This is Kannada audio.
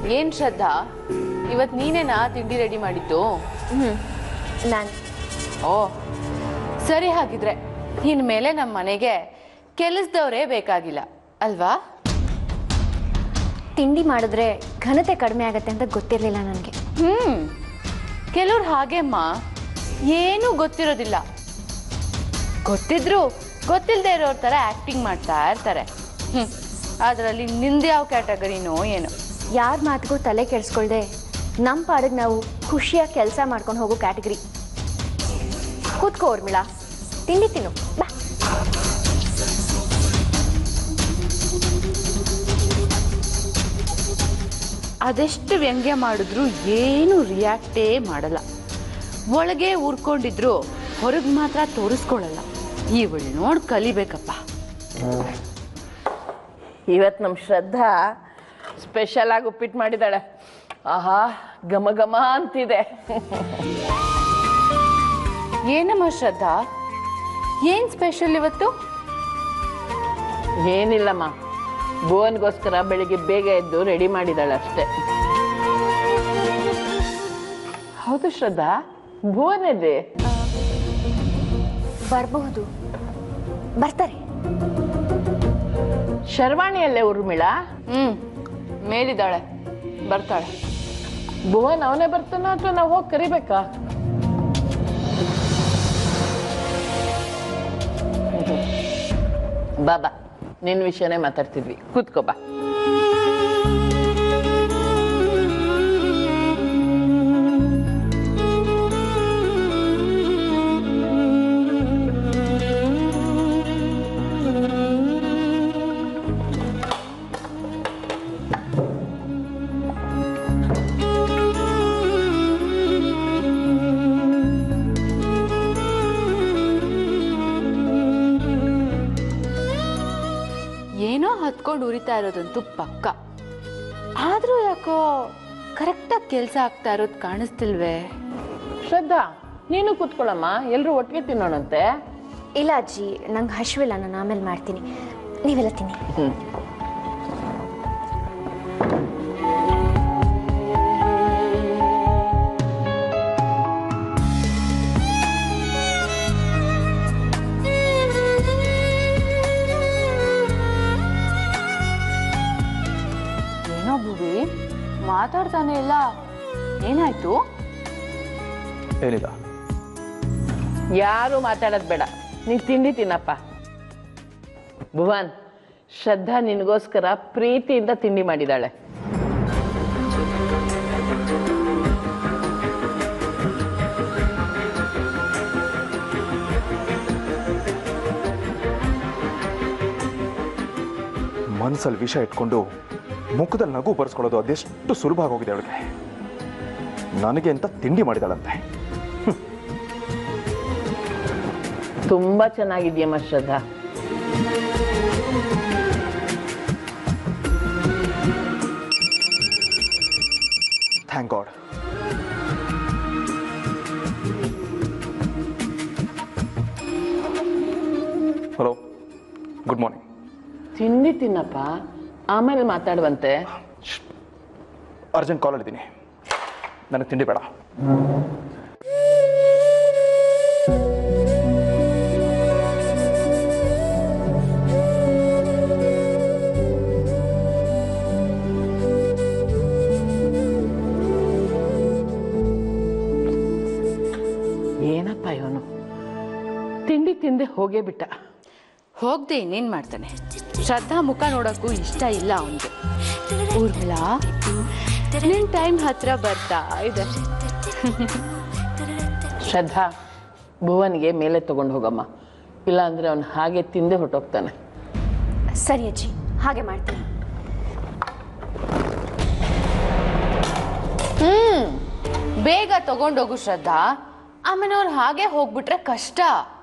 ಏನ್ ಶ್ರದ್ಧಾ ಇವತ್ ನೀನೇನಾ ತಿಂಡಿ ರೆಡಿ ಮಾಡಿದ್ದು ಹ್ಞೂ ನಾನು ಓ ಸರಿ ಹಾಗಿದ್ರೆ ಇನ್ಮೇಲೆ ನಮ್ಮ ಮನೆಗೆ ಕೆಲಸದವರೇ ಬೇಕಾಗಿಲ್ಲ ಅಲ್ವಾ ತಿಂಡಿ ಮಾಡಿದ್ರೆ ಘನತೆ ಕಡಿಮೆ ಆಗುತ್ತೆ ಅಂತ ಗೊತ್ತಿರಲಿಲ್ಲ ನನಗೆ ಹ್ಮ್ ಕೆಲವ್ರು ಹಾಗೆಮ್ಮ ಏನೂ ಗೊತ್ತಿರೋದಿಲ್ಲ ಗೊತ್ತಿದ್ರು ಗೊತ್ತಿಲ್ಲದೆ ಇರೋರ್ ಥರ ಆ್ಯಕ್ಟಿಂಗ್ ಮಾಡ್ತಾ ಇರ್ತಾರೆ ಹ್ಮ್ ಅದರಲ್ಲಿ ನಿಂದು ಯಾವ ಕ್ಯಾಟಗರಿನೋ ಏನೋ ಯಾರ ಮಾತಿಗೂ ತಲೆ ಕೆಡಿಸ್ಕೊಳ್ದೆ ನಮ್ಮ ಪಾಡಿಗೆ ನಾವು ಖುಷಿಯಾಗಿ ಕೆಲಸ ಮಾಡ್ಕೊಂಡು ಹೋಗೋ ಕ್ಯಾಟಗರಿ ಕೂತ್ಕೋ ಊರ್ಮಿಳಾ ತಿಂಡಿ ತಿನ್ನು ಬಾ ಅದೆಷ್ಟು ವ್ಯಂಗ್ಯ ಮಾಡಿದ್ರು ಏನು ರಿಯಾಕ್ಟೇ ಮಾಡಲ್ಲ ಒಳಗೆ ಉರ್ಕೊಂಡಿದ್ರು ಹೊರಗೆ ಮಾತ್ರ ತೋರಿಸ್ಕೊಳ್ಳಲ್ಲ ಇವಳು ನೋಡಿ ಕಲಿಬೇಕಪ್ಪ ಇವತ್ತು ನಮ್ಮ ಶ್ರದ್ಧಾ ಸ್ಪೆಷಲ್ ಆಗಿ ಉಪ್ಪಿಟ್ಟು ಮಾಡಿದಾಳೆ ಆಹಾ ಘಮ ಘಮ ಅಂತಿದೆ ಏನಮ್ಮ ಶ್ರದ್ಧಾ ಏನ್ ಸ್ಪೆಷಲ್ ಇವತ್ತು ಏನಿಲ್ಲಮ್ಮ ಭುವನ್ಗೋಸ್ಕರ ಬೆಳಿಗ್ಗೆ ಬೇಗ ಎದ್ದು ರೆಡಿ ಮಾಡಿದಾಳೆ ಅಷ್ಟೇ ಹೌದು ಶ್ರದ್ಧಾ ಭುವನ್ ಎಲ್ಲಿ ಬರಬಹುದು ಬರ್ತಾರೆ ಶರ್ವಾಣಿಯಲ್ಲೇ ಉರ್ಮಿಳಾ ಹ್ಮ್ ಮೇಲಿದ್ದಾಳೆ ಬರ್ತಾಳೆ ಭುವನ್ ಅವನೇ ಬರ್ತಾನ ಅಥವಾ ನಾವು ಹೋಗಿ ಕರಿಬೇಕಾ ಬಾ ಬಾ ನಿನ್ನ ವಿಷಯನೇ ಮಾತಾಡ್ತಿದ್ವಿ ಕೂತ್ಕೋ ಬಾ ಏನೋ ಹತ್ಕೊಂಡು ಉರಿತಾ ಇರೋದಂತೂ ಪಕ್ಕ ಆದ್ರೂ ಯಾಕೋ ಕರೆಕ್ಟಾಗಿ ಕೆಲಸ ಆಗ್ತಾ ಇರೋದು ಕಾಣಿಸ್ತಿಲ್ವೇ ಶ್ರದ್ಧಾ ನೀನು ಕೂತ್ಕೊಳ್ಳಮ್ಮ ಎಲ್ಲರೂ ಒಟ್ಟಿಗೆ ತಿನ್ನೋಣಂತೆ ಇಲ್ಲ ಅಜ್ಜಿ ನಂಗೆ ಹಶ್ವಿಲ್ಲ ನಾನು ಆಮೇಲೆ ಮಾಡ್ತೀನಿ ನೀವೆಲ್ಲ ತಿನ್ನಿ ಹ್ಮ್ ಏನೋ ಭುವಿ ಮಾತಾಡ್ತಾನೆ ಇಲ್ಲ ಏನಾಯ್ತು ಏನಿಲ್ಲ ಯಾರು ಮಾತಾಡೋದು ಬೇಡ ನೀನ್ ತಿಂಡಿ ತಿನ್ನಪ್ಪ ಭುವನ್ ಶ್ರದ್ಧಾ ನಿನಗೋಸ್ಕರ ಪ್ರೀತಿಯಿಂದ ತಿಂಡಿ ಮಾಡಿದಾಳೆ ಮನಸ್ಸಲ್ಲಿ ವಿಷ ಇಟ್ಕೊಂಡು ಮುಖದಲ್ಲಿ ನಗು ಬರ್ಸ್ಕೊಳ್ಳೋದು ಅದೆಷ್ಟು ಸುಲಭ ಆಗೋಗಿದೆ ಅವಳಿಗೆ ನನಗೆ ಅಂತ ತಿಂಡಿ ಮಾಡಿದಾಳಂತೆ ತುಂಬಾ ಚೆನ್ನಾಗಿದ್ಯಮ್ಮ Shraddha thank God hello good morning ತಿಂಡಿ ತಿನ್ನಪ್ಪ ಆಮೇಲೆ ಮಾತಾಡುವಂತೆ ಅರ್ಜೆಂಟ್ ಕಾಲಲ್ಲಿದ್ದೀನಿ ನನಗೆ ತಿಂಡಿ ಬೇಡ ಏನಪ್ಪ ಇವನು ತಿಂಡಿ ತಿಂದೆ ಹೋಗೇ ಬಿಟ್ಟ ಹೋಗ್ದೆ ಇನ್ನೇನ್ ಮಾಡ್ತಾನೆ ಶ್ರದ್ಧಾ ಮುಖ ನೋಡಕ್ಕೂ ಇಷ್ಟ ಇಲ್ಲ ಅವನಿಗೆ ಊರ್ಮಿಳಾ ನಿನ್ ಟೈಮ್ ಹತ್ರ ಬರ್ತಾ ಇದೆ ಶ್ರದ್ಧಾ ಭುವನ್ಗೆ ಮೇಲೆ ತಗೊಂಡು ಹೋಗಮ್ಮ ಇಲ್ಲ ಅಂದ್ರೆ ಅವನು ಹಾಗೆ ತಿಂದೆ ಹೊರಟೋಗ್ತಾನೆ ಸರಿ ಅಜ್ಜಿ ಹಾಗೆ ಮಾಡ್ತೀನಿ ಹ್ಮ್ ಬೇಗ ತಗೊಂಡೋಗು ಶ್ರದ್ಧಾ ಆಮೇಲೆ ಅವ್ರು ಹಾಗೆ ಹೋಗ್ಬಿಟ್ರೆ ಕಷ್ಟ